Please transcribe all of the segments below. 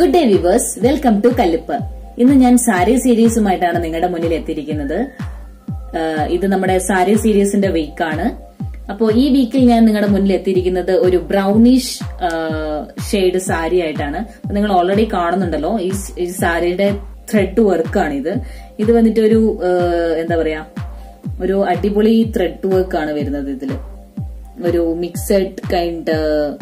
good day viewers welcome to കല്ലിപ്പ് ഇന്ന് ഞാൻ സാരി സീരീസുമായിട്ടാണ് നിങ്ങളുടെ മുന്നിൽ എത്തിയിരിക്കുന്നത് ആഹ് ഇത് നമ്മുടെ സാരി സീരീസിന്റെ വീക്കാണ് അപ്പോ ഈ വീക്കിൽ ഞാൻ നിങ്ങളുടെ മുന്നിൽ എത്തിയിരിക്കുന്നത് ഒരു ബ്രൗണിഷ് ഷെയ്ഡ് സാരി ആയിട്ടാണ് അപ്പൊ നിങ്ങൾ ഓൾറെഡി കാണുന്നുണ്ടല്ലോ ഈ സ്- ഈ സാരിയുടെ ത്രെഡ് വർക്കാണ് ഇത് ഇത് വന്നിട്ട് ഒരു ആഹ് എന്താ പറയാ ഒരു അടിപൊളി ത്രെഡ് വർക്ക് ആണ് വരുന്നത് ഇതില് ഒരു മിക്സഡ് കൈൻഡ്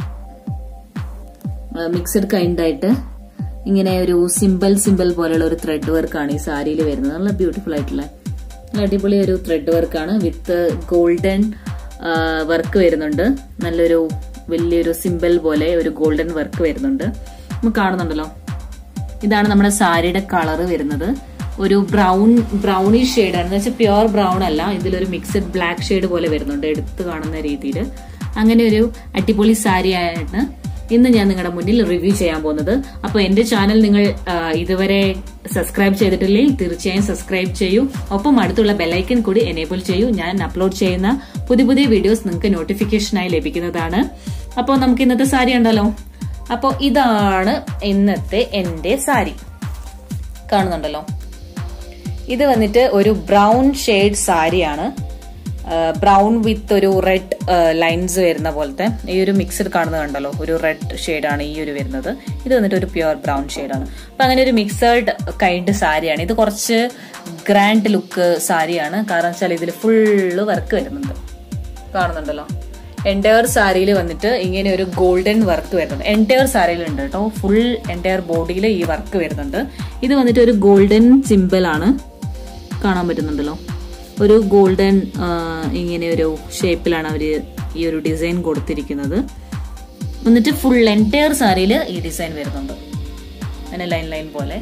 മിക്സഡ് കൈൻഡ് ആയിട്ട് ഇങ്ങനെ ഒരു സിമ്പിൾ സിമ്പിൾ പോലെയുള്ള ഒരു ത്രെഡ് വർക്കാണ് ഈ സാരിയിൽ വരുന്നത് നല്ല ബ്യൂട്ടിഫുൾ ആയിട്ടുള്ള നല്ല അടിപൊളി ഒരു ത്രെഡ് വർക്കാണ് വിത്ത് ഗോൾഡൻ വർക്ക് വരുന്നുണ്ട് നല്ലൊരു വലിയൊരു സിമ്പിൾ പോലെ ഒരു ഗോൾഡൻ വർക്ക് വരുന്നുണ്ട് നമുക്ക് കാണുന്നുണ്ടല്ലോ ഇതാണ് നമ്മുടെ സാരിയുടെ കളർ വരുന്നത് ഒരു ബ്രൗൺ ബ്രൗണിഷ് ഷെയ്ഡാണ് എന്ന് വെച്ചാൽ പ്യുവർ ബ്രൗൺ അല്ല ഇതിലൊരു മിക്സഡ് ബ്ലാക്ക് ഷെയ്ഡ് പോലെ വരുന്നുണ്ട് എടുത്ത് കാണുന്ന രീതിയിൽ അങ്ങനെ ഒരു അടിപൊളി സാരി ആയിട്ട് ഇന്ന് ഞാൻ നിങ്ങളുടെ മുന്നിൽ റിവ്യൂ ചെയ്യാൻ പോകുന്നത് അപ്പൊ എന്റെ ചാനൽ നിങ്ങൾ ആ, ഇതുവരെ സബ്സ്ക്രൈബ് ചെയ്തിട്ടില്ലെങ്കിൽ തീർച്ചയായും സബ്സ്ക്രൈബ് ചെയ്യൂ ഒപ്പം അടുത്തുള്ള ബെല്ലൈക്കൻ കൂടി എനേബിൾ ചെയ്യൂ ഞാൻ അപ്ലോഡ് ചെയ്യുന്ന പുതിയ പുതിയ വീഡിയോസ് നിങ്ങൾക്ക് നോട്ടിഫിക്കേഷനായി ലഭിക്കുന്നതാണ് അപ്പോൾ നമുക്ക് ഇന്നത്തെ സാരി ഉണ്ടല്ലോ അപ്പോൾ ഇതാണ് ഇന്നത്തെ എന്റെ സാരി കാണുന്നുണ്ടല്ലോ ഇത് വന്നിട്ട് ഒരു ബ്രൗൺ ഷെയ്ഡ് സാരിയാണ് ബ്രൗൺ വിത്ത് ഒരു റെഡ് ലൈൻസ് വരുന്ന പോലത്തെ ഈ ഒരു മിക്സഡ് കാണുന്നത് കണ്ടല്ലോ ഒരു റെഡ് ഷെയ്ഡാണ് ഈ ഒരു വരുന്നത് ഇത് വന്നിട്ട് ഒരു പ്യുവർ ബ്രൗൺ ഷെയ്ഡാണ് അപ്പൊ അങ്ങനെ ഒരു മിക്സഡ് കൈൻഡ് സാരിയാണ് ഇത് കുറച്ച് ഗ്രാൻഡ് ലുക്ക് സാരിയാണ് കാരണം വെച്ചാൽ ഇതിൽ ഫുള്ള് വർക്ക് വരുന്നുണ്ട് കാണുന്നുണ്ടല്ലോ എൻറ്റയർ സാരിയിൽ വന്നിട്ട് ഇങ്ങനെ ഒരു ഗോൾഡൻ വർക്ക് വരുന്നുണ്ട് എൻറ്റയർ സാരിയിൽ ഉണ്ട് കേട്ടോ ഫുൾ എൻറ്റയർ ബോഡിയിൽ ഈ വർക്ക് വരുന്നുണ്ട് ഇത് വന്നിട്ട് ഒരു ഗോൾഡൻ സിമ്പിൾ ആണ് കാണാൻ പറ്റുന്നുണ്ടല്ലോ ഒരു ഗോൾഡൻ ഇങ്ങനെ ഒരു ഷേപ്പിലാണ് അവർ ഈ ഒരു ഡിസൈൻ കൊടുത്തിരിക്കുന്നത് എന്നിട്ട് ഫുൾ എൻറ്റയർ സാരിയിൽ ഈ ഡിസൈൻ വരുന്നുണ്ട് അങ്ങനെ ലൈൻ ലൈൻ പോലെ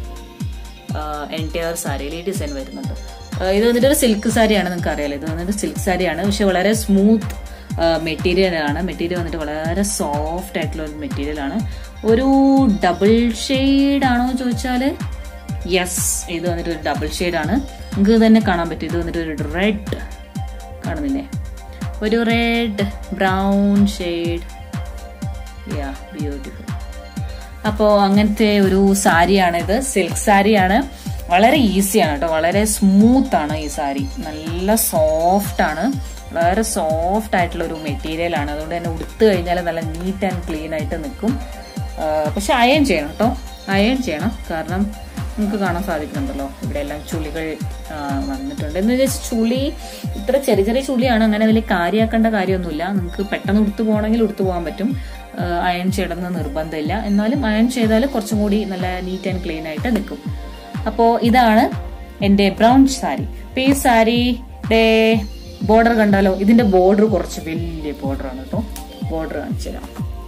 എൻറ്റയർ സാരിയിൽ ഈ ഡിസൈൻ വരുന്നുണ്ട് ആ, ഇത് വന്നിട്ട് ഒരു സിൽക്ക് സാരിയാണ് നിങ്ങൾക്ക് അറിയാലോ ഇത് വന്നിട്ട് സിൽക്ക് സാരിയാണ് പക്ഷെ വളരെ സ്മൂത്ത് മെറ്റീരിയൽ ആണ് മെറ്റീരിയൽ വന്നിട്ട് വളരെ സോഫ്റ്റ് ആയിട്ടുള്ള ഒരു മെറ്റീരിയൽ ആണ് ഒരു ഡബിൾ ഷെയ്ഡ് ആണോ ചോദിച്ചാൽ യെസ് ഇത് വന്നിട്ട് ഒരു ഡബിൾ ഷെയ്ഡ് ആണ് നിങ്ങൾക്ക് തന്നെ കാണാൻ പറ്റും ഇത് വന്നിട്ട് ഒരു റെഡ് കാണുന്നില്ലേ ഒരു red brown shade yeah beautiful അപ്പോൾ അങ്ങനത്തെ ഒരു സാരിയാണ് ഇത് സിൽക്ക് സാരിയാണ് വളരെ ഈസിയാണ് കേട്ടോ വളരെ സ്മൂത്ത് ആണ് ഈ സാരി നല്ല സോഫ്റ്റ് ആണ് വളരെ സോഫ്റ്റ് ആയിട്ടുള്ള ഒരു മെറ്റീരിയൽ ആണ് അതുകൊണ്ട് തന്നെ ഉടുത്ത് കഴിഞ്ഞാൽ നല്ല നീറ്റ് ആൻഡ് ക്ലീൻ ആയിട്ട് നിൽക്കും ആ, പക്ഷെ അയൺ ചെയ്യണം കേട്ടോ അയൺ ചെയ്യണം കാരണം നിങ്ങൾക്ക് കാണാൻ സാധിക്കുന്നുണ്ടല്ലോ ഇവിടെ എല്ലാം ചുളികൾ ആ, വന്നിട്ടുണ്ട് എന്ന് വെച്ചാൽ ചുളി ഇത്ര ചെറിയ ചെറിയ ചുളിയാണ് അങ്ങനെ വലിയ കാര്യമാക്കേണ്ട കാര്യമൊന്നുമില്ല നിങ്ങൾക്ക് പെട്ടെന്ന് ഉടുത്തു പോകണമെങ്കിൽ ഉടുത്തു പോകാൻ പറ്റും അയൺ ചെയ്യണമെന്ന് നിർബന്ധമില്ല എന്നാലും അയൺ ചെയ്താൽ കുറച്ചും കൂടി നല്ല നീറ്റ് ആൻഡ് ക്ലീൻ ആയിട്ട് നിൽക്കും അപ്പോൾ ഇതാണ് എൻ്റെ ബ്രൗൺ സാരി അപ്പൊ ഈ സാരിയുടെ ബോർഡർ കണ്ടാലോ ഇതിന്റെ ബോർഡർ കുറച്ച് വലിയ ബോർഡർ ആണ് കേട്ടോ ബോർഡർ കാണിച്ചു തരാം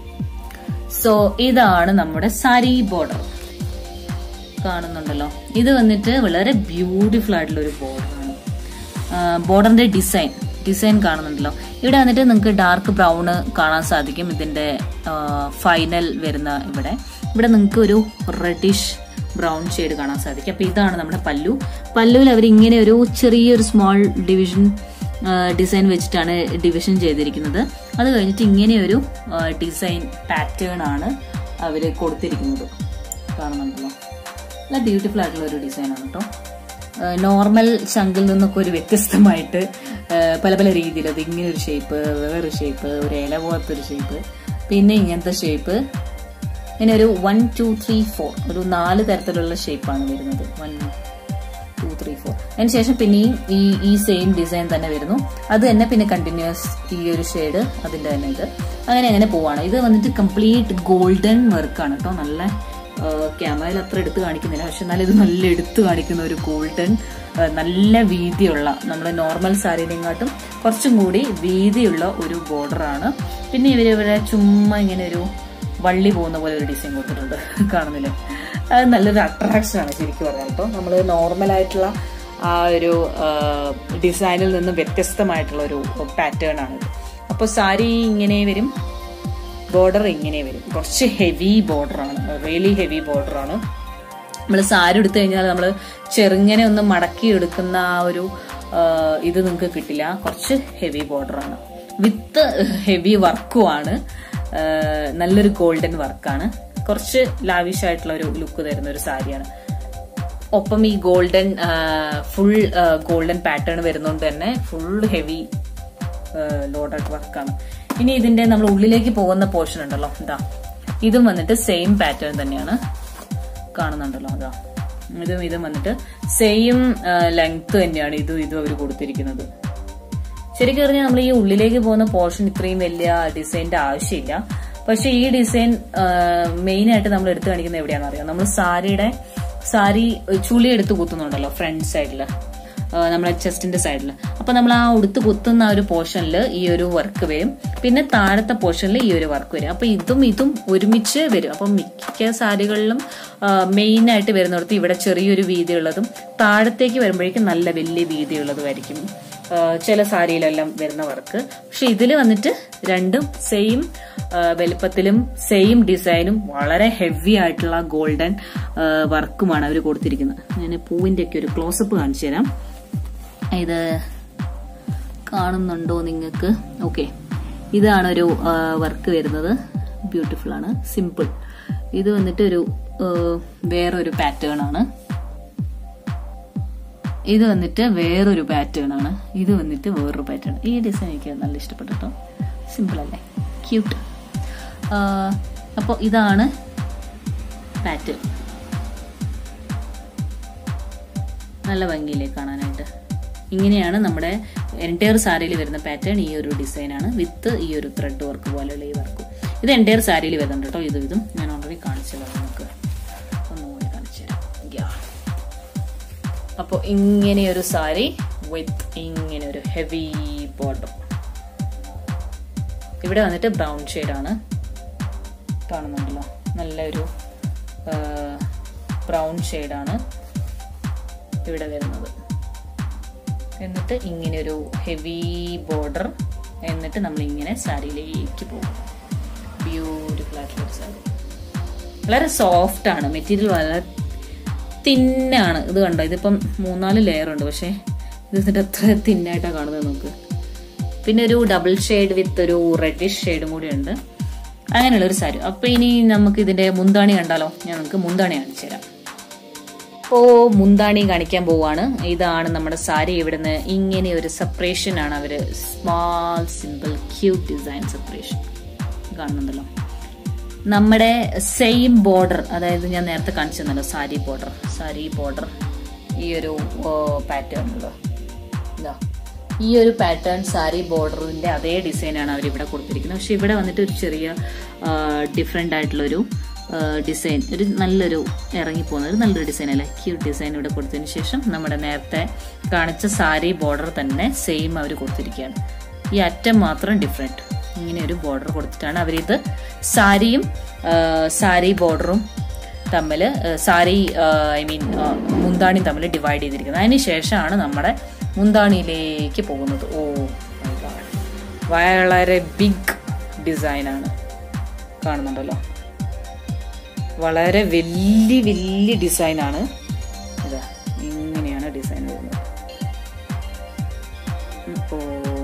സോ ഇതാണ് നമ്മുടെ സാരി ബോർഡർ കാണുന്നുണ്ടല്ലോ ഇത് വന്നിട്ട് വളരെ ബ്യൂട്ടിഫുൾ ആയിട്ടുള്ള ഒരു ബോർഡറാണ് ബോർഡറിന്റെ ഡിസൈൻ ഡിസൈൻ കാണുന്നുണ്ടല്ലോ ഇവിടെ വന്നിട്ട് നിങ്ങൾക്ക് ഡാർക്ക് ബ്രൗൺ കാണാൻ സാധിക്കും ഇതിന്റെ ഫൈനൽ വരുന്ന ഇവിടെ ഇവിടെ നിങ്ങൾക്ക് ഒരു റെഡിഷ് ബ്രൗൺ ഷെയ്ഡ് കാണാൻ സാധിക്കും അപ്പൊ ഇതാണ് നമ്മുടെ പല്ലു പല്ലുവിൽ അവർ ഇങ്ങനെ ഒരു ചെറിയൊരു സ്മോൾ ഡിവിഷൻ ഡിസൈൻ വെച്ചിട്ടാണ് ഡിവിഷൻ ചെയ്തിരിക്കുന്നത് അത് കഴിഞ്ഞിട്ട് ഇങ്ങനെ ഒരു ഡിസൈൻ പാറ്റേൺ ആണ് അവര് കൊടുത്തിരിക്കുന്നത് കാണുന്നുണ്ടല്ലോ നല്ല ബ്യൂട്ടിഫുൾ ആയിട്ടുള്ള ഒരു ഡിസൈനാണ് കേട്ടോ നോർമൽ ശങ്കിൽ നിന്നൊക്കെ ഒരു വ്യത്യസ്തമായിട്ട് ആ, പല പല രീതിയിൽ അത് ഇങ്ങനെ ഒരു ഷേപ്പ് വേറൊരു ഷേപ്പ് ഒരു ഇല പോലത്തെ ഒരു ഷേപ്പ് പിന്നെ ഇങ്ങനത്തെ ഷേപ്പ് ഇങ്ങനെ ഒരു വൺ ടു ത്രീ ഫോർ ഒരു നാല് തരത്തിലുള്ള ഷേപ്പാണ് വരുന്നത് വൺ ടു ത്രീ ഫോർ അതിനുശേഷം പിന്നെയും ഈ ഈ സെയിം ഡിസൈൻ തന്നെ വരുന്നു അത് തന്നെ പിന്നെ കണ്ടിന്യൂസ് ഈ ഒരു ഷെയ്ഡ് അതിന്റെ തന്നെ ഇത് അങ്ങനെ അങ്ങനെ പോവാണ് ഇത് വന്നിട്ട് കംപ്ലീറ്റ് ഗോൾഡൻ വർക്കാണ് കേട്ടോ നല്ല ക്യാമറയിൽ അത്ര എടുത്ത് കാണിക്കുന്നില്ല പക്ഷെ എന്നാലും ഇത് നല്ല എടുത്ത് കാണിക്കുന്ന ഒരു ഗോൾഡൻ നല്ല വീതിയുള്ള നമ്മുടെ നോർമൽ സാരീനെക്കാട്ടും കുറച്ചും കൂടി വീതിയുള്ള ഒരു ബോർഡറാണ് പിന്നെ ഇവർ ഇവിടെ ചുമ്മാ ഇങ്ങനെ ഒരു വള്ളി പോകുന്ന പോലെ ഒരു ഡിസൈൻ കൊടുത്തിട്ടുണ്ട് കാണുന്നില്ലേ അത് നല്ലൊരു അട്രാക്ഷൻ ആണ് ശരിക്കും പറഞ്ഞാൽ കേട്ടോ നമ്മൾ നോർമൽ ആയിട്ടുള്ള ആ ഒരു ഡിസൈനിൽ നിന്ന് വ്യത്യസ്തമായിട്ടുള്ള ഒരു പാറ്റേൺ ആണിത് അപ്പോൾ സാരി ഇങ്ങനെ വരും ബോർഡർ ഇങ്ങനെ വരും കുറച്ച് ഹെവി ബോർഡറാണ് റിയലി ഹെവി ബോർഡറാണ് നമ്മൾ സാരി എടുത്തു കഴിഞ്ഞാൽ നമ്മൾ ചെറുങ്ങനെ ഒന്ന് മടക്കി എടുക്കുന്ന ആ ഒരു ആ, ഇത് നിങ്ങൾക്ക് കിട്ടില്ല കുറച്ച് ഹെവി ബോർഡറാണ് വിത്ത് ഹെവി വർക്കുമാണ് നല്ലൊരു ഗോൾഡൻ വർക്കാണ് കുറച്ച് ലാവിഷ് ആയിട്ടുള്ള ഒരു ലുക്ക് തരുന്ന ഒരു സാരിയാണ് ഒപ്പം ഈ ഗോൾഡൻ ഫുൾ ഗോൾഡൻ പാറ്റേൺ വരുന്നതുകൊണ്ട് തന്നെ ഫുൾ ഹെവി ലോഡഡ് വർക്കാണ് ഇനി ഇതിന്റെ നമ്മൾ ഉള്ളിലേക്ക് പോകുന്ന പോർഷൻ ഉണ്ടല്ലോ ഇതാ ഇതും വന്നിട്ട് സെയിം പാറ്റേൺ തന്നെയാണ് കാണുന്നുണ്ടല്ലോ അതാ ഇതും ഇതും വന്നിട്ട് സെയിം ലെങ്ത് തന്നെയാണ് ഇതും ഇതും അവർ കൊടുത്തിരിക്കുന്നത് ശരിക്കും പറഞ്ഞാൽ നമ്മൾ ഈ ഉള്ളിലേക്ക് പോകുന്ന പോർഷൻ ഇത്രയും വലിയ ഡിസൈനിന്റെ ആവശ്യമില്ല പക്ഷെ ഈ ഡിസൈൻ മെയിൻ ആയിട്ട് നമ്മൾ എടുത്തു കാണിക്കുന്നത് എവിടെയാണെന്ന് അറിയാം നമ്മൾ സാരിയുടെ സാരി ചുളി എടുത്ത് കുത്തുന്നുണ്ടല്ലോ ഫ്രണ്ട് സൈഡില് നമ്മളെ ചെസ്റ്റിന്റെ സൈഡിൽ അപ്പൊ നമ്മൾ ആ ഉടുത്ത് കുത്തുന്ന ആ ഒരു പോർഷനിൽ ഈ ഒരു വർക്ക് വരും പിന്നെ താഴത്തെ പോർഷനിൽ ഈ ഒരു വർക്ക് വരും അപ്പൊ ഇതും ഇതും ഒരുമിച്ച് വരും അപ്പൊ മിക്ക സാരികളിലും മെയിൻ ആയിട്ട് വരുന്നിടത്ത് ഇവിടെ ചെറിയൊരു വീതിയുള്ളതും താഴത്തേക്ക് വരുമ്പോഴേക്കും നല്ല വലിയ വീതിയുള്ളതുമായിരിക്കും ചില സാരിയിലെല്ലാം വരുന്ന വർക്ക് പക്ഷെ ഇതിൽ വന്നിട്ട് രണ്ടും സെയിം വലുപ്പത്തിലും സെയിം ഡിസൈനും വളരെ ഹെവി ആയിട്ടുള്ള ഗോൾഡൻ വർക്കുമാണ് അവർ കൊടുത്തിരിക്കുന്നത് ഞാൻ പൂവിന്റെ ഒക്കെ ഒരു ക്ലോസപ്പ് കാണിച്ചു തരാം ഇത് കാണുന്നുണ്ടോ നിങ്ങൾക്ക് ഓക്കെ ഇതാണ് ഒരു വർക്ക് വരുന്നത് ബ്യൂട്ടിഫുൾ ആണ് സിമ്പിൾ ഇത് വന്നിട്ട് ഒരു വേറൊരു പാറ്റേൺ ആണ് ഇത് വന്നിട്ട് വേറൊരു പാറ്റേൺ ആണ് ഇത് വന്നിട്ട് വേറൊരു പാറ്റേൺ ഈ ഡിസൈൻ എനിക്ക് നല്ല ഇഷ്ടപ്പെട്ടു കേട്ടോ സിമ്പിൾ അല്ലേ ക്യൂട്ട് അപ്പോൾ ഇതാണ് പാറ്റേൺ നല്ല ഭംഗിയില്ലേ കാണാനായിട്ട് ഇങ്ങനെയാണ് നമ്മുടെ എൻറ്റയർ സാരിയിൽ വരുന്ന പാറ്റേൺ ഈ ഒരു ഡിസൈനാണ് വിത്ത് ഈ ഒരു ത്രെഡ് വർക്ക് പോലെയുള്ള ഈ വർക്ക് ഇത് എൻറ്റയർ സാരിയിൽ വരുന്നുണ്ട് കേട്ടോ ഇതും ഇതും ഞാൻ ഓൾറെഡി കാണിച്ചല്ലോ നമുക്ക് ഒന്നുകൂടി കാണിച്ചു തരാം യാ അപ്പോൾ ഇങ്ങനെ ഒരു സാരി വിത്ത് ഇങ്ങനെ ഒരു ഹെവി ബോർഡർ ഇവിടെ വന്നിട്ട് ബ്രൗൺ ആണ് കാണുന്നുണ്ടല്ലോ നല്ലൊരു ബ്രൗൺ ഷെയ്ഡാണ് ഇവിടെ വരുന്നത് എന്നിട്ട് ഇങ്ങനെ ഒരു ഹെവി ബോർഡർ എന്നിട്ട് നമ്മൾ ഇങ്ങനെ സാരിയിലേക്ക് പോകും ബ്യൂട്ടിഫുൾ ആയിട്ടുള്ള സാരി വളരെ സോഫ്റ്റ് ആണ് മെറ്റീരിയൽ വളരെ തിന്നാണ് ഇത് കണ്ടോ ഇതിപ്പം മൂന്നാല് ലെയർ ഉണ്ട് പക്ഷേ ഇത് എന്നിട്ട് എത്ര തിന്നായിട്ടാണ് കാണുന്നത് നമുക്ക് പിന്നെ ഒരു ഡബിൾ ഷെയ്ഡ് വിത്ത് ഒരു റെഡിഷ് ഷെയ്ഡും കൂടി ഉണ്ട് അങ്ങനെയുള്ള ഒരു സാരി അപ്പൊ ഇനി നമുക്ക് ഇതിന്റെ മുന്താണി കണ്ടാലോ ഞാൻ നമുക്ക് മുന്താണി കാണിച്ചു തരാം അപ്പോ മുന്താണി കാണിക്കാൻ പോവാണ് ഇതാണ് നമ്മുടെ സാരി ഇവിടുന്ന് ഇങ്ങനെ ഒരു സെപ്പറേഷൻ ആണ് അവര് small simple cute design separation കാണുന്നുണ്ടല്ലോ നമ്മുടെ സെയിം ബോർഡർ അതായത് ഞാൻ നേരത്തെ കാണിച്ചു തന്നല്ലോ സാരി ബോർഡർ സാരി ബോർഡർ ഈ ഒരു പാറ്റേൺ ഉള്ളത് ഇതാ ഈ ഒരു പാറ്റേൺ സാരി ബോർഡറിന്റെ അതേ ഡിസൈനാണ് അവർ ഇവിടെ കൊടുത്തിരിക്കുന്നത് പക്ഷെ ഇവിടെ വന്നിട്ട് ഒരു ചെറിയ ഡിഫറെൻ്റ് ആയിട്ടുള്ളൊരു ഡിസൈൻ ഒരു നല്ലൊരു ഇറങ്ങിപ്പോകുന്ന ഒരു നല്ലൊരു ഡിസൈൻ അല്ലേ ക്യൂട്ട് ഡിസൈൻ ഇവിടെ കൊടുത്തതിന് ശേഷം നമ്മുടെ നേരത്തെ കാണിച്ച സാരി ബോർഡർ തന്നെ സെയിം അവർ കൊടുത്തിരിക്കുകയാണ് ഈ അറ്റം മാത്രം ഡിഫറെൻറ്റ് ഇങ്ങനെ ഒരു ബോർഡർ കൊടുത്തിട്ടാണ് അവരിത് സാരിയും സാരി ബോർഡറും തമ്മിൽ സാരി ഐ മീൻ മുന്താണിയും തമ്മിൽ ഡിവൈഡ് ചെയ്തിരിക്കുന്നത് അതിന് ശേഷമാണ് നമ്മുടെ മുന്താണിയിലേക്ക് പോകുന്നത് ഓ വളരെ ബിഗ് ഡിസൈനാണ് കാണുന്നുണ്ടല്ലോ വളരെ വലിയ വലിയ ഡിസൈനാണ് ഇതാ ഇങ്ങനെയാണ് ഡിസൈൻ വരുന്നത് ഇപ്പോ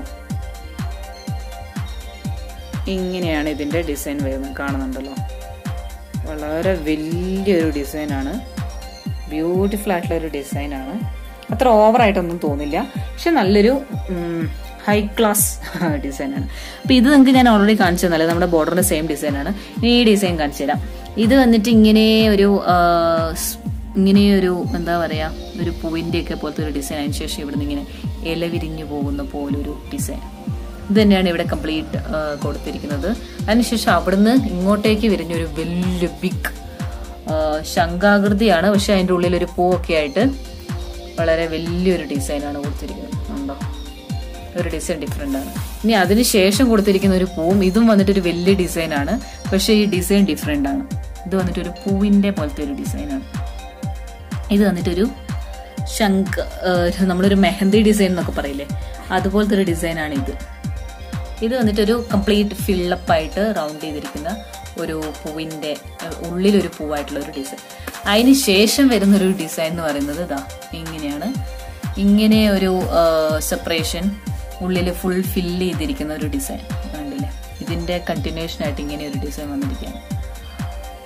ഇങ്ങനെയാണ് ഇതിന്റെ ഡിസൈൻ വരുന്നത് കാണുന്നുണ്ടല്ലോ വളരെ വലിയൊരു ഡിസൈനാണ് ബ്യൂട്ടിഫുൾ ആയിട്ടുള്ള ഒരു ഡിസൈനാണ് അത്ര ഓവറായിട്ടൊന്നും തോന്നില്ല പക്ഷെ നല്ലൊരു ഹൈ ക്ലാസ് ഡിസൈനാണ് അപ്പൊ ഇത് നിങ്ങൾക്ക് ഞാൻ ഓൾറെഡി കാണിച്ചു തന്നല്ലേ നമ്മുടെ ബോർഡറിന്റെ സെയിം ഡിസൈനാണ് ഇനി ഈ ഡിസൈൻ കാണിച്ചു തരാം ഇത് വന്നിട്ട് ഇങ്ങനെ ഒരു ഇങ്ങനെ ഒരു എന്താ പറയാ ഒരു പൂവിന്റെ ഒക്കെ പോലത്തെ ഒരു ഡിസൈൻ അതിന് ശേഷം ഇവിടുന്ന് ഇങ്ങനെ ഇല വിരിഞ്ഞു പോകുന്ന പോലൊരു ഡിസൈൻ ഇത് തന്നെയാണ് ഇവിടെ കംപ്ലീറ്റ് കൊടുത്തിരിക്കുന്നത് അതിനുശേഷം അവിടുന്ന് ഇങ്ങോട്ടേക്ക് വിരിഞ്ഞൊരു വലിയ ബിഗ് ശംഖാകൃതിയാണ് പക്ഷെ അതിൻ്റെ ഉള്ളിൽ ഒരു പൂവൊക്കെ ആയിട്ട് വളരെ വലിയൊരു ഡിസൈനാണ് കൊടുത്തിരിക്കുന്നത് ഉണ്ടോ ഒരു ഡിസൈൻ ഡിഫറെൻ്റ് ആണ് ഇനി അതിന് ശേഷം കൊടുത്തിരിക്കുന്ന ഒരു പൂവും ഇതും വന്നിട്ട് ഒരു വലിയ ഡിസൈനാണ് പക്ഷേ ഈ ഡിസൈൻ ഡിഫറെൻ്റ് ആണ് ഇത് വന്നിട്ട് ഒരു പൂവിൻ്റെ പോലത്തെ ഒരു ഡിസൈനാണ് ഇത് വന്നിട്ടൊരു ശംഖ് നമ്മളൊരു മെഹന്തി ഡിസൈൻ എന്നൊക്കെ പറയില്ലേ അതുപോലത്തെ ഒരു ഡിസൈനാണ് ഇത് ഇത് വന്നിട്ടൊരു കംപ്ലീറ്റ് ഫില്ലപ്പ് ആയിട്ട് റൗണ്ട് ചെയ്തിരിക്കുന്ന ഒരു പൂവിൻ്റെ ഉള്ളിലൊരു പൂവായിട്ടുള്ള ഒരു ഡിസൈൻ അതിന് ശേഷം വരുന്ന ഒരു ഡിസൈൻ എന്ന് പറയുന്നത് ഇതാ ഇങ്ങനെയാണ് ഇങ്ങനെ ഒരു സെപ്പറേഷൻ ഉള്ളിൽ ഫുൾ ഫില്ല് ചെയ്തിരിക്കുന്ന ഒരു ഡിസൈൻ കണ്ടില്ലേ ഇതിന്റെ കണ്ടിന്യൂഷൻ ആയിട്ട് ഇങ്ങനെ ഒരു ഡിസൈൻ വന്നിരിക്കുകയാണ്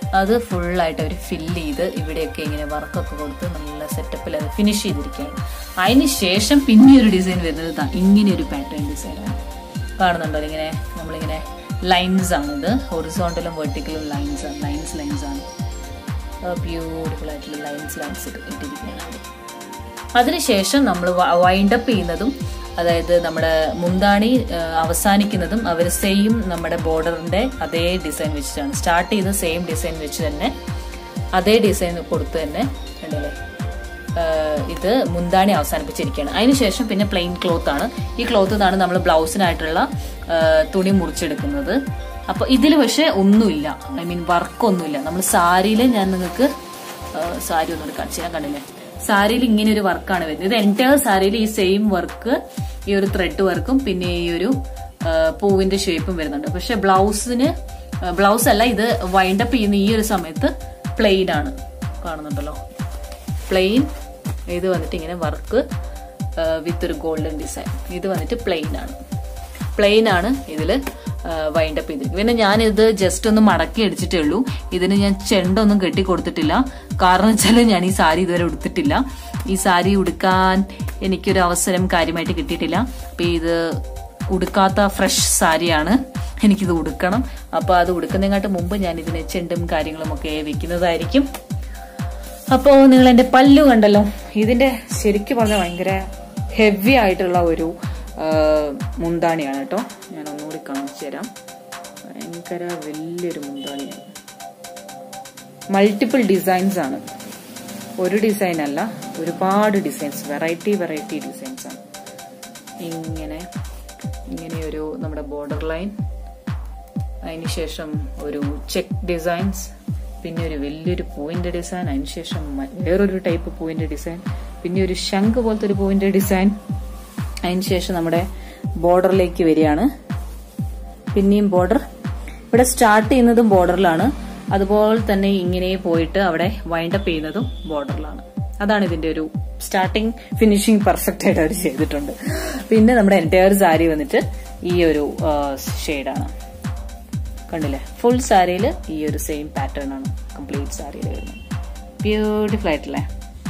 അത് ഫുള്ളായിട്ട് അവർ ഫില്ല് ചെയ്ത് ഇവിടെയൊക്കെ ഇങ്ങനെ വർക്കൊക്കെ കൊടുത്ത് നല്ല സെറ്റപ്പിൽ അത് ഫിനിഷ് ചെയ്തിരിക്കുകയാണ് അതിന് ശേഷം പിന്നെ ഒരു ഡിസൈൻ വരുന്നത് ദാ ഇങ്ങനെ ഒരു പാറ്റേൺ ഡിസൈനാണ് കാണുന്നുണ്ടോ ഇങ്ങനെ നമ്മളിങ്ങനെ ലൈൻസ് ആണ് ഇത് ഹൊറിസോണ്ടലും വെർട്ടിക്കലും ലൈൻസ് ആണ് ലൈൻസ് ലൈൻസ് ആണ് ബ്യൂട്ടിഫുൾ ആയിട്ടുള്ള ലൈൻസ് ലൈൻസ് ഇട്ടിരിക്കുകയാണ് അതിനുശേഷം നമ്മൾ വൈൻഡപ്പ് ചെയ്യുന്നതും അതായത് നമ്മുടെ മുന്താണി ആ, അവസാനിക്കുന്നതും അവർ സെയിം നമ്മുടെ ബോർഡറിന്റെ അതേ ഡിസൈൻ വെച്ചിട്ടാണ് സ്റ്റാർട്ട് ചെയ്ത സെയിം ഡിസൈൻ വെച്ച് തന്നെ അതേ ഡിസൈൻ കൊടുത്ത് തന്നെ കണ്ടില്ലേ ആ, ഇത് മുന്താണി അവസാനിപ്പിച്ചിരിക്കുകയാണ് അതിനുശേഷം പിന്നെ പ്ലെയിൻ ക്ലോത്ത് ആണ് ഈ ക്ലോത്ത് ആണ് നമ്മൾ ബ്ലൗസിനായിട്ടുള്ള ആ, തുണി മുറിച്ചെടുക്കുന്നത് അപ്പൊ ഇതിൽ പക്ഷെ ഒന്നുമില്ല ഐ മീൻ വർക്കൊന്നുമില്ല നമ്മൾ സാരിയിൽ ഞാൻ നിങ്ങൾക്ക് സാരി ഒന്നും കാണിച്ചു ഞാൻ കണ്ടില്ലേ സാരിയിൽ ഇങ്ങനെ ഒരു വർക്കാണ് വരുന്നത് ഇത് എൻറ്റയർ സാരിയിൽ ഈ സെയിം വർക്ക് ഈ ഒരു ത്രെഡ് വർക്കും പിന്നെ ഈ ഒരു ആ, പൂവിന്റെ ഷേപ്പും വരുന്നുണ്ട് പക്ഷെ ബ്ലൗസിന് ബ്ലൗസ് അല്ല ഇത് വൈൻഡപ്പ് ചെയ്യുന്ന ഈ ഒരു സമയത്ത് പ്ലെയിൻ ആണ് കാണുന്നുണ്ടല്ലോ പ്ലെയിൻ ഇത് വന്നിട്ട് ഇങ്ങനെ വർക്ക് വിത്ത് ഒരു ഗോൾഡൻ ഡിസൈൻ ഇത് വന്നിട്ട് പ്ലെയിൻ ആണ് പ്ലെയിൻ ആണ് ഇതിൽ വൈൻഡപ്പ് ചെയ്തിരിക്കുന്നത് പിന്നെ ഞാൻ ഇത് ജസ്റ്റ് ഒന്ന് മടക്കി അടിച്ചിട്ടേ ഉള്ളൂ ഇതിന് ഞാൻ ചെണ്ടൊന്നും കെട്ടി കൊടുത്തിട്ടില്ല കാരണം വെച്ചാൽ ഞാൻ ഈ സാരി ഇതുവരെ ഉടുത്തിട്ടില്ല ഈ സാരി ഉടുക്കാൻ എനിക്കൊരു അവസരം കാര്യമായിട്ട് കിട്ടിയിട്ടില്ല അപ്പൊ ഇത് ഉടുക്കാത്ത ഫ്രഷ് സാരിയാണ് എനിക്കിത് ഉടുക്കണം അപ്പൊ അത് ഉടുക്കുന്നതിനെക്കാട്ട് മുമ്പ് ഞാൻ ഇതിന് ചെണ്ടും കാര്യങ്ങളും ഒക്കെ വെക്കുന്നതായിരിക്കും അപ്പോൾ നിങ്ങൾ എൻ്റെ പല്ലു കണ്ടല്ലോ ഇതിന്റെ ശരിക്കും പറഞ്ഞാൽ ഭയങ്കര ഹെവി ആയിട്ടുള്ള ഒരു ആ, മുന്താണിയാണ് കേട്ടോ ഞാൻ ഒന്നുകൂടി കാണിച്ചു തരാം ഭയങ്കര വലിയൊരു മുന്താണിയാണ് മൾട്ടിപ്പിൾ ഡിസൈൻസ് ആണ് ഒരു ഡിസൈൻ അല്ല ഒരുപാട് ഡിസൈൻസ് വെറൈറ്റി വെറൈറ്റി ഡിസൈൻസ് ആണ് ഇങ്ങനെ ഇങ്ങനെ ഒരു നമ്മുടെ ബോർഡർ ലൈൻ അതിനുശേഷം ഒരു ചെക്ക് ഡിസൈൻസ് പിന്നെ ഒരു വലിയൊരു പൂവിന്റെ ഡിസൈൻ അതിനുശേഷം മ- വേറൊരു ടൈപ്പ് പൂവിന്റെ ഡിസൈൻ പിന്നെ ഒരു ശംഖ് പോലത്തെ ഒരു പൂവിന്റെ ഡിസൈൻ അതിനുശേഷം നമ്മുടെ ബോർഡറിലേക്ക് വരികയാണ് പിന്നെയും ബോർഡർ ഇവിടെ സ്റ്റാർട്ട് ചെയ്യുന്നതും ബോർഡറിലാണ് അതുപോലെ തന്നെ ഇങ്ങനെ പോയിട്ട് അവിടെ വൈൻഡപ്പ് ചെയ്യുന്നതും ബോർഡറിലാണ് അതാണ് ഇതിന്റെ ഒരു സ്റ്റാർട്ടിങ് ഫിനിഷിംഗ് പെർഫെക്റ്റ് ആയിട്ട് അവർ ചെയ്തിട്ടുണ്ട് പിന്നെ നമ്മുടെ എൻറ്റയർ സാരി വന്നിട്ട് ഈ ഒരു ഷെയ്ഡാണ് കണ്ടില്ലേ ഫുൾ സാരിയിൽ ഈ ഒരു സെയിം പാറ്റേൺ ആണ് കംപ്ലീറ്റ് സാരിയിൽ വരുന്നത് ബ്യൂട്ടിഫുൾ ആയിട്ടില്ലേ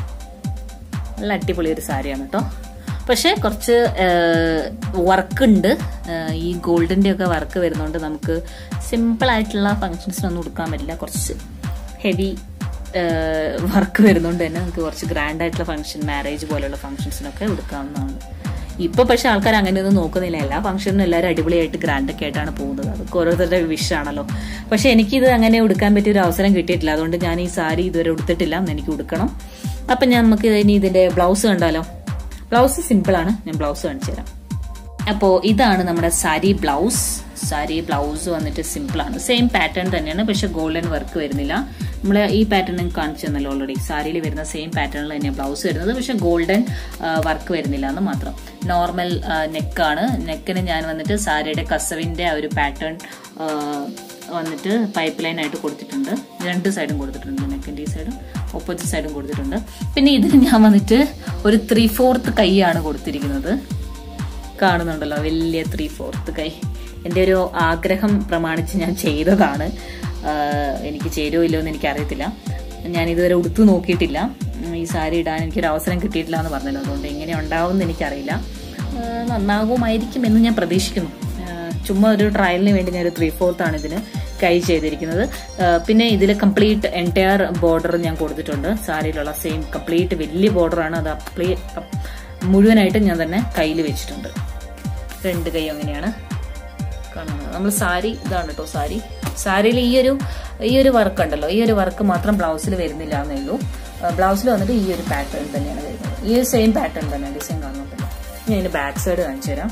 നല്ല അടിപൊളി ഒരു സാരിയാണ് കേട്ടോ പക്ഷെ കുറച്ച് വർക്ക് ഉണ്ട് ഏഹ് ഈ ഗോൾഡിന്റെ ഒക്കെ വർക്ക് വരുന്നതുകൊണ്ട് നമുക്ക് സിമ്പിൾ ആയിട്ടുള്ള ഫങ്ഷൻസിനൊന്നും കൊടുക്കാൻ പറ്റില്ല കുറച്ച് ഹെവി വർക്ക് വരുന്നതുകൊണ്ട് തന്നെ നമുക്ക് കുറച്ച് ഗ്രാൻഡ് ആയിട്ടുള്ള ഫംഗ്ഷൻ മാരേജ് പോലെയുള്ള ഫംഗ്ഷൻസിനൊക്കെ കൊടുക്കാവുന്നതാണ് ഇപ്പൊ പക്ഷെ ആൾക്കാർ അങ്ങനെയൊന്നും നോക്കുന്നില്ല എല്ലാ ഫംഗ്ഷനും എല്ലാവരും അടിപൊളിയായിട്ട് ഗ്രാൻഡ് ഒക്കെ ആയിട്ടാണ് പോകുന്നത് അതൊക്കെ ഓരോരുത്തരുടെ വിഷ് ആണല്ലോ പക്ഷെ എനിക്കിത് അങ്ങനെ ഉടുക്കാൻ പറ്റിയ ഒരു അവസരം കിട്ടിയിട്ടില്ല അതുകൊണ്ട് ഞാൻ ഈ സാരി ഇതുവരെ ഉടുത്തിട്ടില്ല എന്ന് എനിക്ക് ഉടുക്കണം അപ്പൊ ഞാൻ നമുക്ക് ഇനി ഇതിന്റെ ബ്ലൗസ് കണ്ടാലോ ബ്ലൗസ് സിമ്പിൾ ആണ് ഞാൻ ബ്ലൗസ് കാണിച്ചു തരാം അപ്പോൾ ഇതാണ് നമ്മുടെ സാരി ബ്ലൗസ് സാരി ബ്ലൗസ് വന്നിട്ട് സിമ്പിൾ ആണ് സെയിം പാറ്റേൺ തന്നെയാണ് പക്ഷെ ഗോൾഡൻ വർക്ക് വരുന്നില്ല നമ്മൾ ഈ പാറ്റേൺ കാണിച്ചു തന്നല്ലോ ഓൾറെഡി സാരിയിൽ വരുന്ന സെയിം പാറ്റേണിൽ തന്നെ ബ്ലൗസ് വരുന്നത് പക്ഷെ ഗോൾഡൻ വർക്ക് വരുന്നില്ല എന്ന് മാത്രം നോർമൽ നെക്കാണ് നെക്കിന് ഞാൻ വന്നിട്ട് സാരിയുടെ കസവിന്റെ ആ ഒരു പാറ്റേൺ വന്നിട്ട് പൈപ്പ് ലൈൻ ആയിട്ട് കൊടുത്തിട്ടുണ്ട് രണ്ട് സൈഡും കൊടുത്തിട്ടുണ്ട് നെക്കിന്റെ ഈ സൈഡും ഓപ്പോസിറ്റ് സൈഡും കൊടുത്തിട്ടുണ്ട് പിന്നെ ഇതിന് ഞാൻ വന്നിട്ട് ഒരു ത്രീ ഫോർത്ത് കൈയാണ് കൊടുത്തിരിക്കുന്നത് കാണുന്നുണ്ടല്ലോ വലിയ ത്രീ ഫോർത്ത് കൈ എൻ്റെ ഒരു ആഗ്രഹം പ്രമാണിച്ച് ഞാൻ ചെയ്തതാണ് ആഹ് എനിക്ക് ചേരുമോ ഇല്ലയോ എന്ന് എനിക്കറിയത്തില്ല ഞാൻ ഇതുവരെ ഉടുത്തു നോക്കിയിട്ടില്ല ഉം, ഈ സാരി ഇടാൻ എനിക്കൊരു അവസരം കിട്ടിയിട്ടില്ല എന്ന് പറഞ്ഞല്ലോ അതുകൊണ്ട് എങ്ങനെ ഉണ്ടാവും എന്ന് എനിക്കറിയില്ല ആഹ് നന്നാകുമായിരിക്കും എന്ന് ഞാൻ പ്രതീക്ഷിക്കുന്നു ആഹ് ചുമ്മാ ഒരു ട്രയലിന് വേണ്ടി ഞാൻ ഒരു ത്രീ ഫോർത്ത് ആണ് ഇതിന് കൈ ചെയ്തിരിക്കുന്നത് ആഹ് പിന്നെ ഇതിൽ കംപ്ലീറ്റ് എൻറ്റയർ ബോർഡർ ഞാൻ കൊടുത്തിട്ടുണ്ട് സാരിയിലുള്ള സെയിം കംപ്ലീറ്റ് വലിയ ബോർഡറാണ് അത് അപ്ലൈ മുഴുവനായിട്ട് ഞാൻ തന്നെ കയ്യിൽ വെച്ചിട്ടുണ്ട് രണ്ട് കൈ അങ്ങനെയാണ് കാണുന്നത് നമ്മൾ സാരി ഇതാണ് കേട്ടോ സാരി സാരിയിൽ ഈ ഒരു ഈ ഒരു വർക്ക് ഉണ്ടല്ലോ ഈ ഒരു വർക്ക് മാത്രം ബ്ലൗസിൽ വരുന്നില്ല എന്നേ ഉള്ളൂ ബ്ലൗസിൽ വന്നിട്ട് ഈ ഒരു പാറ്റേൺ തന്നെയാണ് വരുന്നത് ഈ ഒരു സെയിം പാറ്റേൺ തന്നെ ഡിസൈൻ കാണുന്നുണ്ടല്ലോ ഞാൻ ഇതിന്റെ ബാക്ക് സൈഡ് കാണിച്ചു തരാം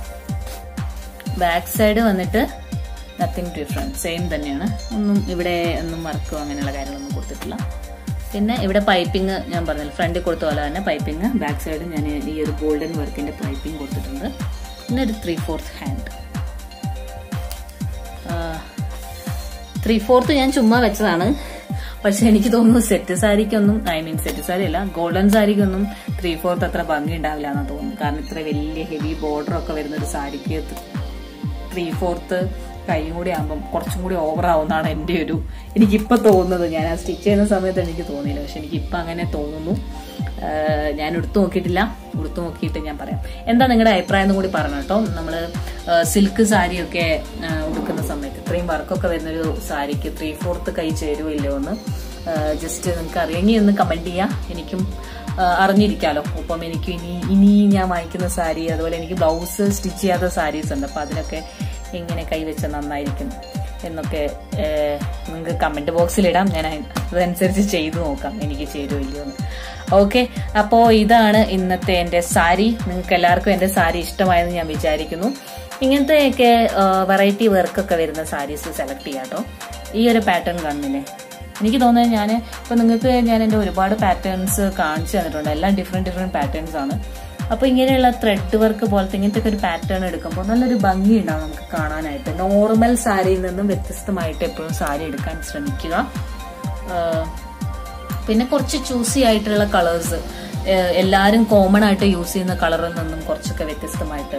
ബാക്ക് സൈഡ് വന്നിട്ട് നത്തിങ് ഡിഫറെൻറ്റ് സെയിം തന്നെയാണ് ഒന്നും ഇവിടെ ഒന്നും വർക്കോ അങ്ങനെയുള്ള കാര്യങ്ങളൊന്നും കൊടുത്തിട്ടില്ല പിന്നെ ഇവിടെ പൈപ്പിംഗ് ഞാൻ പറഞ്ഞില്ല ഫ്രണ്ടിൽ കൊടുത്ത പോലെ തന്നെ പൈപ്പിംഗ് ബാക്ക് സൈഡ് ഞാൻ ഈ ഒരു ഗോൾഡൻ വർക്കിന്റെ പൈപ്പിംഗ് കൊടുത്തിട്ടുണ്ട് പിന്നെ ഒരു three fourth hand three fourth ഞാൻ ചുമ്മാ വെച്ചതാണ് പക്ഷെ എനിക്ക് തോന്നുന്നു സെറ്റ് സാരിക്കൊന്നും ഐ മീൻ സെറ്റ് സാരി അല്ല ഗോൾഡൻ സാരിക്കൊന്നും ത്രീ ഫോർത്ത് അത്ര ഭംഗി ഉണ്ടാവില്ല എന്നാണ് തോന്നുന്നു കാരണം ഇത്ര വലിയ ഹെവി ബോർഡർ ഒക്കെ വരുന്ന ഒരു സാരിക്ക് ത്രീ ഫോർത്ത് കൈയും കൂടി ആകുമ്പം കുറച്ചും കൂടി ഓവർ ആവുന്നതാണ് എൻ്റെ ഒരു എനിക്കിപ്പോൾ തോന്നുന്നത് ഞാൻ ആ സ്റ്റിച്ച് ചെയ്യുന്ന സമയത്ത് എനിക്ക് തോന്നിയില്ല പക്ഷെ എനിക്കിപ്പോൾ അങ്ങനെ തോന്നുന്നു ആഹ് ഞാൻ എടുത്തു നോക്കിയിട്ടില്ല എടുത്തു നോക്കിയിട്ട് ഞാൻ പറയാം എന്താ നിങ്ങളുടെ അഭിപ്രായം എന്നും കൂടി പറഞ്ഞു കേട്ടോ നമ്മൾ സിൽക്ക് സാരിയൊക്കെ ആഹ് ഉടുക്കുന്ന സമയത്ത് ഇത്രയും വർക്കൊക്കെ വരുന്നൊരു സാരിക്ക് ത്രീ ഫോർത്ത് കൈ ചേരുമോ ഇല്ലയോ എന്ന് ജസ്റ്റ് നിങ്ങൾക്ക് അറിയെങ്കിൽ ഒന്ന് കമന്റ് ചെയ്യാം എനിക്കും ആഹ് അറിഞ്ഞിരിക്കാലോ അപ്പം എനിക്ക് ഇനി ഇനി ഞാൻ വാങ്ങിക്കുന്ന സാരി അതുപോലെ എനിക്ക് ബ്ലൗസ് സ്റ്റിച്ച് ചെയ്യാത്ത സാരീസ് ഉണ്ട് അപ്പം അതിനൊക്കെ എങ്ങനെ കൈവച്ച നന്നായിരിക്കും എന്നൊക്കെ നിങ്ങൾക്ക് കമന്റ് ബോക്സിൽ ഇടാം ഞാൻ അതനുസരിച്ച് ചെയ്തു നോക്കാം എനിക്ക് ചേരുമോ ഇല്ലയോ എന്ന് ഓക്കെ അപ്പോൾ ഇതാണ് ഇന്നത്തെ എൻ്റെ സാരി നിങ്ങൾക്ക് എല്ലാവർക്കും എൻ്റെ സാരി ഇഷ്ടമായെന്ന് ഞാൻ വിചാരിക്കുന്നു ഇങ്ങനത്തെയൊക്കെ വെറൈറ്റി വർക്കൊക്കെ വരുന്ന സാരീസ് സെലക്ട് ചെയ്യാം കേട്ടോ ഈ ഒരു പാറ്റേൺ കാണുന്നില്ലേ എനിക്ക് തോന്നുന്നത് ഞാൻ ഇപ്പൊ നിങ്ങൾക്ക് ഞാൻ എൻ്റെ ഒരുപാട് പാറ്റേൺസ് കാണിച്ചു തന്നിട്ടുണ്ട് എല്ലാം ഡിഫറെന്റ് ഡിഫറെന്റ് പാറ്റേൺസ് ആണ് അപ്പൊ ഇങ്ങനെയുള്ള ത്രെഡ് വർക്ക് പോലത്തെ ഇങ്ങനത്തെ ഒക്കെ ഒരു പാറ്റേൺ എടുക്കുമ്പോൾ നല്ലൊരു ഭംഗി ഉണ്ടാവും നമുക്ക് കാണാനായിട്ട് നോർമൽ സാരിയിൽ നിന്നും വ്യത്യസ്തമായിട്ട് എപ്പോഴും സാരി എടുക്കാൻ ശ്രമിക്കുക ആഹ് പിന്നെ കുറച്ച് ചൂസി ആയിട്ടുള്ള കളേഴ്സ് എല്ലാവരും കോമൺ ആയിട്ട് യൂസ് ചെയ്യുന്ന കളറിൽ നിന്നും കുറച്ചൊക്കെ വ്യത്യസ്തമായിട്ട്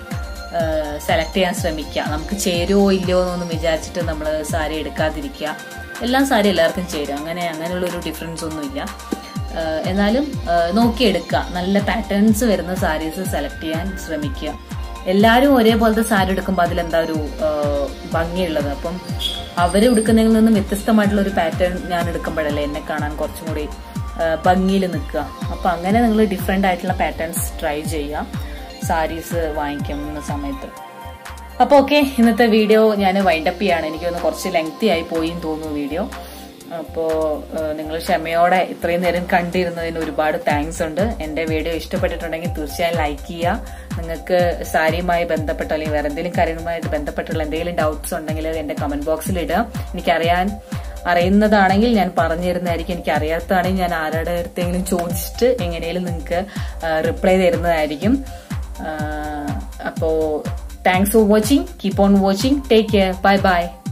സെലക്ട് ചെയ്യാൻ ശ്രമിക്കുക നമുക്ക് ചേരുവോ ഇല്ലയോ എന്നൊന്നും വിചാരിച്ചിട്ട് നമ്മൾ സാരി എടുക്കാതിരിക്കുക എല്ലാം സാരി എല്ലാവർക്കും ചേരും അങ്ങനെ അങ്ങനെയുള്ള ഒരു ഡിഫറൻസ് ഒന്നുമില്ല ആഹ് എന്നാലും ആഹ് നോക്കിയെടുക്കുക നല്ല പാറ്റേൺസ് വരുന്ന സാരീസ് സെലക്ട് ചെയ്യാൻ ശ്രമിക്കുക എല്ലാവരും ഒരേപോലത്തെ സാരി എടുക്കുമ്പോൾ അതിലെന്താ ഒരു ആഹ് ഭംഗിയുള്ളത് അപ്പം അവര് ഉടുക്കുന്നതിൽ നിന്നും വ്യത്യസ്തമായിട്ടുള്ള ഒരു പാറ്റേൺ ഞാൻ എടുക്കുമ്പോഴല്ലേ എന്നെ കാണാൻ കുറച്ചും കൂടി ഭംഗിയിൽ നിൽക്കുക അപ്പൊ അങ്ങനെ നിങ്ങൾ ഡിഫറെന്റ് ആയിട്ടുള്ള പാറ്റേൺസ് ട്രൈ ചെയ്യാം സാരീസ് വാങ്ങിക്കുന്ന സമയത്ത് അപ്പോൾ ഓക്കെ ഇന്നത്തെ വീഡിയോ ഞാൻ വൈൻഡപ്പ് ചെയ്യാണ് എനിക്കൊന്ന് കുറച്ച് ലെങ്തി ആയി പോയി എന്ന് തോന്നുന്നു വീഡിയോ അപ്പോൾ നിങ്ങൾ ക്ഷമയോടെ ഇത്രയും നേരം കണ്ടിരുന്നതിന് ഒരുപാട് താങ്ക്സ് ഉണ്ട് എൻ്റെ വീഡിയോ ഇഷ്ടപ്പെട്ടിട്ടുണ്ടെങ്കിൽ തീർച്ചയായും ലൈക്ക് ചെയ്യുക നിങ്ങൾക്ക് സാരിയുമായി ബന്ധപ്പെട്ട അല്ലെങ്കിൽ വേറെ എന്തെങ്കിലും കാര്യങ്ങളുമായിട്ട് ബന്ധപ്പെട്ടുള്ള എന്തെങ്കിലും ഡൗട്ട്സ് ഉണ്ടെങ്കിൽ എൻ്റെ കമന്റ് ബോക്സിൽ ഇടുക എനിക്കറിയാൻ അറിയുന്നതാണെങ്കിൽ ഞാൻ പറഞ്ഞു തരുന്നതായിരിക്കും എനിക്ക് അറിയാത്തതാണെങ്കിൽ ഞാൻ ആരുടെ അടുത്തെങ്കിലും ചോദിച്ചിട്ട് എങ്ങനെയും നിങ്ങൾക്ക് റിപ്ലൈ തരുന്നതായിരിക്കും അപ്പോൾ thanks for watching keep on watching take care bye by